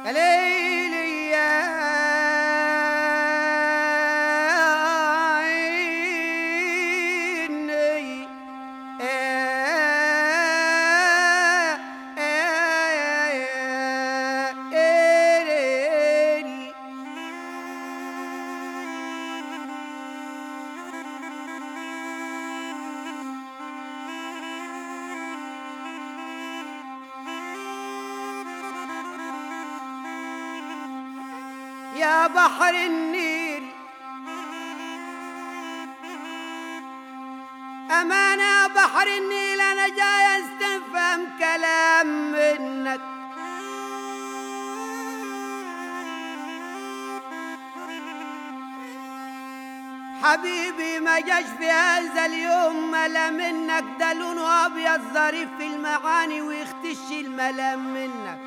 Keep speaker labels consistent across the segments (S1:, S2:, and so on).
S1: يا ليلي يا عيني يا بحر النيل أمانة بحر النيل أنا جاي استفهم كلام منك حبيبي ما جاش في هذا اليوم ملا منك ده لونه أبيض ظريف في المعاني ويختش الملام منك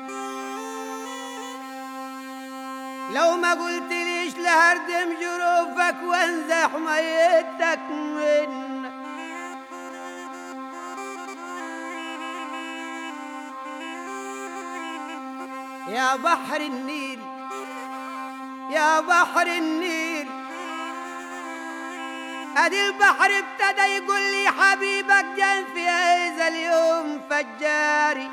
S1: لو ما قلت ليش لهردم جروفك وانزح ميتك منك يا بحر النيل يا بحر النيل ادي البحر ابتدى يقول لي حبيبك جان في هذا اليوم فجاري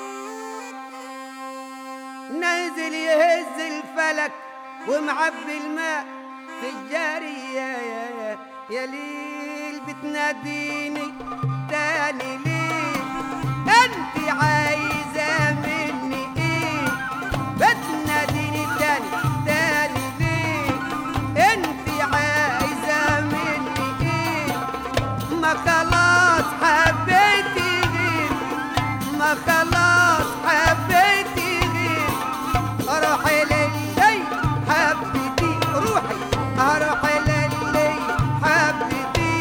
S1: نازل يهز الفلك ومعبي الماء في الجاري يا يا يا, يا ليل بتناديني تاني ليه انت عايزه مني ايه بتناديني تاني تاني ليه انت عايزه مني ايه ما خلاص حبيتي غير ما خلاص حبيتي غير روحي للي حبيتي روحي روحي للي حبيتي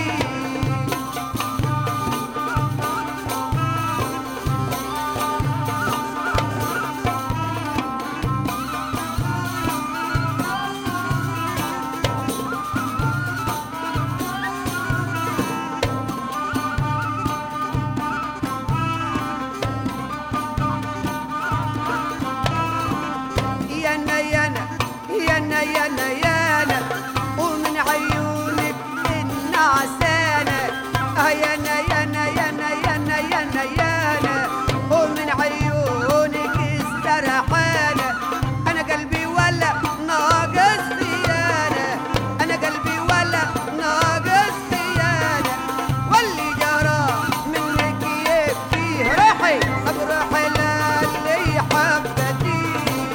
S1: يانا يانا يانا يانا يانا ومن عيونك النعسانة آه يانا يانا يانا يانا يانا يانا ومن عيونك السرحانة أنا قلبي ولا ناقص خيانة أنا قلبي ولا ناقص خيانة واللي جرى منك يبكيه روحي أبروحي للي حبتي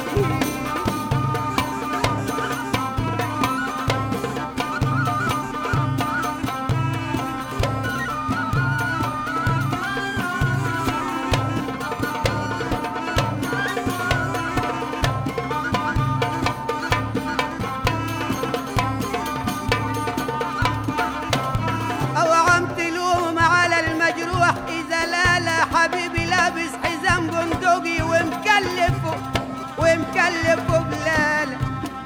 S1: أو عم تلوم على المجروح إذا لا لا حبيبي لابس حزام بندقي ومكلفه ومكلفه بلالة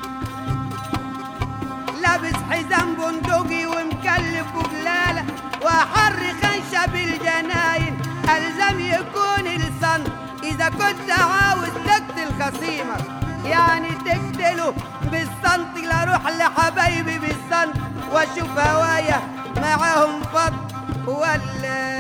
S1: لابس حزام بندقي ومكلفه بلالة وحر خنشة بالجناين ألزم يكون الصن إذا كنت عاوز تقتل خصيمك يعني تقتله بالسنت لا روح لحبايبي بالسنت واشوف هوايا معاهم فض ولا